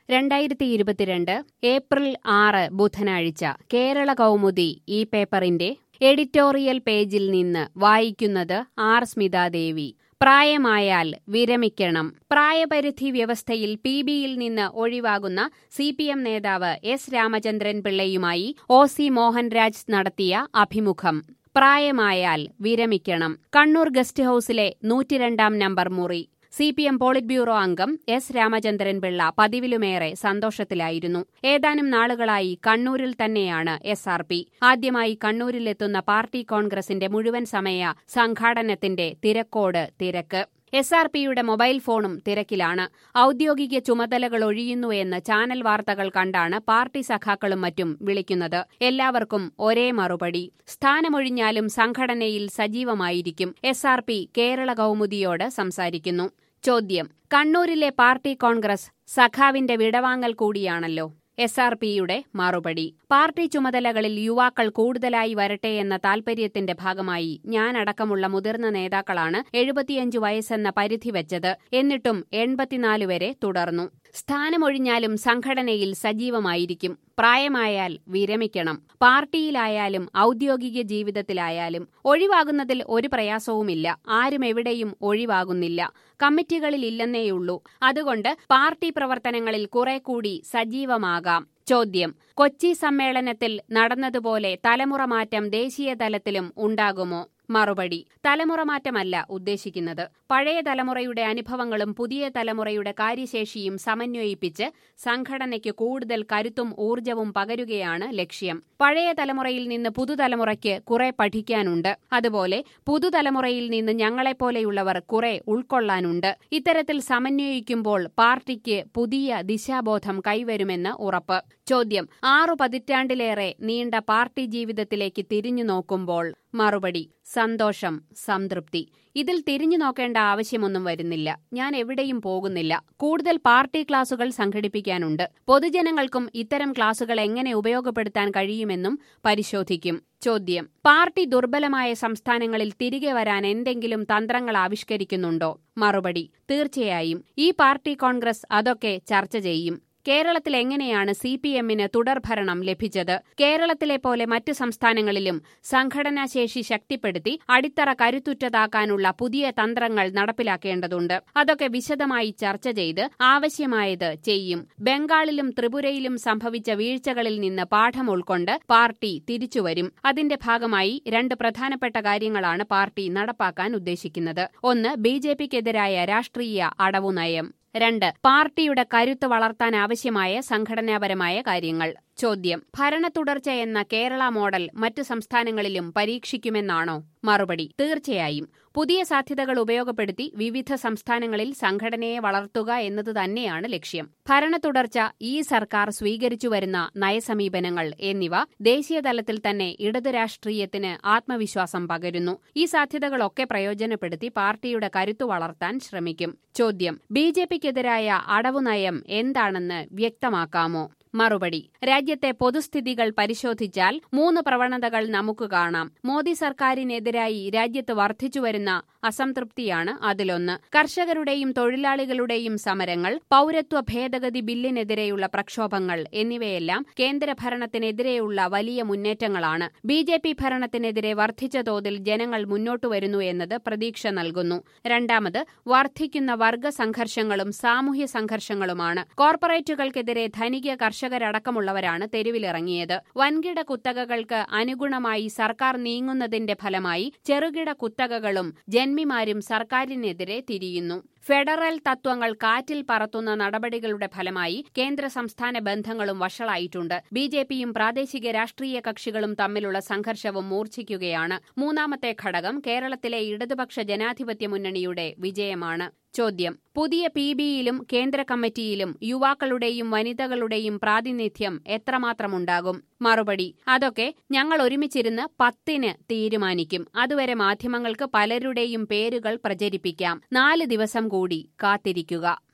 രണ്ടായിരത്തി ഇരുപത്തിരണ്ട് ഏപ്രിൽ ആറ് ബുധനാഴ്ച കേരള കൗമുദി ഈ പേപ്പറിന്റെ എഡിറ്റോറിയൽ പേജിൽ നിന്ന് വായിക്കുന്നത് ആർ സ്മിതാദേവി പ്രായമായാൽ വിരമിക്കണം പ്രായപരിധി വ്യവസ്ഥയിൽ പി ബിയിൽ നിന്ന് ഒഴിവാകുന്ന സി പി എം നേതാവ് എസ് രാമചന്ദ്രൻ പിള്ളയുമായി ഒ സി മോഹൻരാജ് നടത്തിയ അഭിമുഖം പ്രായമായാൽ വിരമിക്കണം കണ്ണൂർ ഗസ്റ്റ് ഹൌസിലെ നൂറ്റിരണ്ടാം നമ്പർ മുറി C P M polit bureau അംഗം എസ് രാമചന്ദ്രൻ പിള്ള പതിവിലുമേറെ സന്തോഷത്തിലായിരുന്നു ഏതാനും നാളുകളായി കണ്ണൂരിൽ തന്നെയാണ് എസ് ആർ പി ആദ്യമായി കണ്ണൂരിലെത്തുന്ന പാർട്ടി കോൺഗ്രസിന്റെ മുഴുവൻ സമയ സംഘാടനത്തിന്റെ തിരക്കോട് തിരക്ക് എസ് ആർ പിയുടെ മൊബൈൽ ഫോണും തിരക്കിലാണ് ഔദ്യോഗിക ചുമതലകൾ ഒഴിയുന്നുവെന്ന് ചാനൽ വാർത്തകൾ കണ്ടാണ് പാർട്ടി സഖാക്കളും മറ്റും വിളിക്കുന്നത് എല്ലാവർക്കും ഒരേ മറുപടി സ്ഥാനമൊഴിഞ്ഞാലും സംഘടനയിൽ സജീവമായിരിക്കും എസ് ആർ പി കേരള കൗമുദിയോട് സംസാരിക്കുന്നു ചോദ്യം കണ്ണൂരിലെ പാർട്ടി കോൺഗ്രസ് സഖാവിന്റെ വിടവാങ്ങൽ കൂടിയാണല്ലോ എസ് ആർ പിയുടെ മറുപടി പാർട്ടി ചുമതലകളിൽ യുവാക്കൾ കൂടുതലായി വരട്ടെ എന്ന താൽപര്യത്തിന്റെ ഭാഗമായി ഞാനടക്കമുള്ള മുതിർന്ന നേതാക്കളാണ് എഴുപത്തിയഞ്ചു വയസ്സെന്ന പരിധി വെച്ചത് എന്നിട്ടും എൺപത്തിനാല് വരെ തുടർന്നു സ്ഥാനമൊഴിഞ്ഞാലും സംഘടനയിൽ സജീവമായിരിക്കും പ്രായമായാൽ വിരമിക്കണം പാർട്ടിയിലായാലും ഔദ്യോഗിക ജീവിതത്തിലായാലും ഒഴിവാകുന്നതിൽ ഒരു പ്രയാസവുമില്ല ആരും എവിടെയും ഒഴിവാകുന്നില്ല കമ്മിറ്റികളിലില്ലെന്നേയുള്ളൂ അതുകൊണ്ട് പാർട്ടി പ്രവർത്തനങ്ങളിൽ കുറെ കൂടി സജീവമാകാം ചോദ്യം കൊച്ചി സമ്മേളനത്തിൽ നടന്നതുപോലെ തലമുറ മാറ്റം ദേശീയ തലത്തിലും ഉണ്ടാകുമോ മറുപടി തലമുറ മാറ്റമല്ല ഉദ്ദേശിക്കുന്നത് പഴയ തലമുറയുടെ അനുഭവങ്ങളും പുതിയ തലമുറയുടെ കാര്യശേഷിയും സമന്വയിപ്പിച്ച് സംഘടനയ്ക്ക് കൂടുതൽ കരുത്തും ഊർജവും പകരുകയാണ് ലക്ഷ്യം പഴയ തലമുറയിൽ നിന്ന് പുതുതലമുറയ്ക്ക് കുറെ പഠിക്കാനുണ്ട് അതുപോലെ പുതുതലമുറയിൽ നിന്ന് ഞങ്ങളെപ്പോലെയുള്ളവർ കുറെ ഉൾക്കൊള്ളാനുണ്ട് ഇത്തരത്തിൽ സമന്വയിക്കുമ്പോൾ പാർട്ടിക്ക് പുതിയ ദിശാബോധം കൈവരുമെന്ന് ഉറപ്പ് ചോദ്യം ആറു പതിറ്റാണ്ടിലേറെ നീണ്ട പാർട്ടി ജീവിതത്തിലേക്ക് തിരിഞ്ഞു നോക്കുമ്പോൾ മറുപടി സന്തോഷം സംതൃപ്തി ഇതിൽ തിരിഞ്ഞു നോക്കേണ്ട ആവശ്യമൊന്നും വരുന്നില്ല ഞാൻ എവിടെയും പോകുന്നില്ല കൂടുതൽ പാർട്ടി ക്ലാസുകൾ സംഘടിപ്പിക്കാനുണ്ട് പൊതുജനങ്ങൾക്കും ഇത്തരം ക്ലാസുകൾ എങ്ങനെ ഉപയോഗപ്പെടുത്താൻ കഴിയുമെന്നും പരിശോധിക്കും ചോദ്യം പാർട്ടി ദുർബലമായ സംസ്ഥാനങ്ങളിൽ തിരികെ വരാൻ എന്തെങ്കിലും തന്ത്രങ്ങൾ ആവിഷ്കരിക്കുന്നുണ്ടോ മറുപടി തീർച്ചയായും ഈ പാർട്ടി കോൺഗ്രസ് അതൊക്കെ ചർച്ച ചെയ്യും കേരളത്തിൽ എങ്ങനെയാണ് സി പി എമ്മിന് തുടർഭരണം ലഭിച്ചത് കേരളത്തിലെ പോലെ മറ്റ് സംസ്ഥാനങ്ങളിലും സംഘടനാശേഷി ശക്തിപ്പെടുത്തി അടിത്തറ കരുത്തുറ്റതാക്കാനുള്ള പുതിയ തന്ത്രങ്ങൾ നടപ്പിലാക്കേണ്ടതുണ്ട് അതൊക്കെ വിശദമായി ചർച്ച ചെയ്ത് ആവശ്യമായത് ചെയ്യും ബംഗാളിലും ത്രിപുരയിലും സംഭവിച്ച വീഴ്ചകളിൽ നിന്ന് പാഠം ഉൾക്കൊണ്ട് പാർട്ടി തിരിച്ചുവരും അതിന്റെ ഭാഗമായി രണ്ട് പ്രധാനപ്പെട്ട കാര്യങ്ങളാണ് പാർട്ടി നടപ്പാക്കാൻ ഉദ്ദേശിക്കുന്നത് ഒന്ന് ബി ജെ പിക്കെതിരായ രാഷ്ട്രീയ അടവുനയം രണ്ട് പാർട്ടിയുടെ കരുത്ത് വളർത്താൻ ആവശ്യമായ സംഘടനാപരമായ കാര്യങ്ങൾ ചോദ്യം ഭരണ തുടർച്ച എന്ന കേരള മോഡൽ മറ്റു സംസ്ഥാനങ്ങളിലും പരീക്ഷിക്കുമെന്നാണോ മറുപടി തീർച്ചയായും പുതിയ സാധ്യതകൾ ഉപയോഗപ്പെടുത്തി വിവിധ സംസ്ഥാനങ്ങളിൽ സംഘടനയെ വളർത്തുക എന്നത് തന്നെയാണ് ലക്ഷ്യം ഭരണ തുടർച്ച ഈ സർക്കാർ സ്വീകരിച്ചു വരുന്ന നയസമീപനങ്ങൾ എന്നിവ ദേശീയ തലത്തിൽ തന്നെ ഇടതു രാഷ്ട്രീയത്തിന് ആത്മവിശ്വാസം പകരുന്നു ഈ സാധ്യതകളൊക്കെ പ്രയോജനപ്പെടുത്തി പാർട്ടിയുടെ കരുത്തു വളർത്താൻ ശ്രമിക്കും ചോദ്യം ബി ജെ പിക്കെതിരായ അടവുനയം എന്താണെന്ന് വ്യക്തമാക്കാമോ മറുപടി രാജ്യത്തെ പൊതുസ്ഥിതികൾ പരിശോധിച്ചാൽ മൂന്ന് പ്രവണതകൾ നമുക്ക് കാണാം മോദി സർക്കാരിനെതിരായി രാജ്യത്ത് വർദ്ധിച്ചുവരുന്ന അസംതൃപ്തിയാണ് അതിലൊന്ന് കർഷകരുടെയും തൊഴിലാളികളുടെയും സമരങ്ങൾ പൌരത്വ ഭേദഗതി ബില്ലിനെതിരെയുള്ള പ്രക്ഷോഭങ്ങൾ എന്നിവയെല്ലാം കേന്ദ്ര ഭരണത്തിനെതിരെയുള്ള വലിയ മുന്നേറ്റങ്ങളാണ് ബി ജെ പി ഭരണത്തിനെതിരെ വർദ്ധിച്ച തോതിൽ ജനങ്ങൾ മുന്നോട്ടു വരുന്നു എന്നത് പ്രതീക്ഷ നൽകുന്നു രണ്ടാമത് വർദ്ധിക്കുന്ന വർഗ സംഘർഷങ്ങളും സാമൂഹ്യ സംഘർഷങ്ങളുമാണ് കോർപ്പറേറ്റുകൾക്കെതിരെ ധനിക കർഷകരടക്കമുള്ളവരാണ് തെരുവിലിറങ്ങിയത് വൻകിട കുത്തകകൾക്ക് അനുഗുണമായി സർക്കാർ നീങ്ങുന്നതിന്റെ ഫലമായി ചെറുകിട കുത്തകകളും ജന്മിമാരും സർക്കാരിനെതിരെ തിരിയുന്നു ഫെഡറൽ തത്വങ്ങൾ കാറ്റിൽ പറത്തുന്ന നടപടികളുടെ ഫലമായി കേന്ദ്ര സംസ്ഥാന ബന്ധങ്ങളും വഷളായിട്ടുണ്ട് ബി ജെ പിയും പ്രാദേശിക രാഷ്ട്രീയ കക്ഷികളും തമ്മിലുള്ള സംഘർഷവും മൂർച്ഛിക്കുകയാണ് മൂന്നാമത്തെ ഘടകം കേരളത്തിലെ ഇടതുപക്ഷ ജനാധിപത്യ മുന്നണിയുടെ വിജയമാണ് ചോദ്യം പുതിയ പി ബിയിലും കേന്ദ്ര കമ്മിറ്റിയിലും യുവാക്കളുടെയും വനിതകളുടെയും പ്രാതിനിധ്യം എത്രമാത്രമുണ്ടാകും മറുപടി അതൊക്കെ ഞങ്ങൾ ഒരുമിച്ചിരുന്ന് പത്തിന് തീരുമാനിക്കും അതുവരെ മാധ്യമങ്ങൾക്ക് പലരുടെയും പേരുകൾ പ്രചരിപ്പിക്കാം നാല് ദിവസം കൂടി കാത്തിരിക്കുക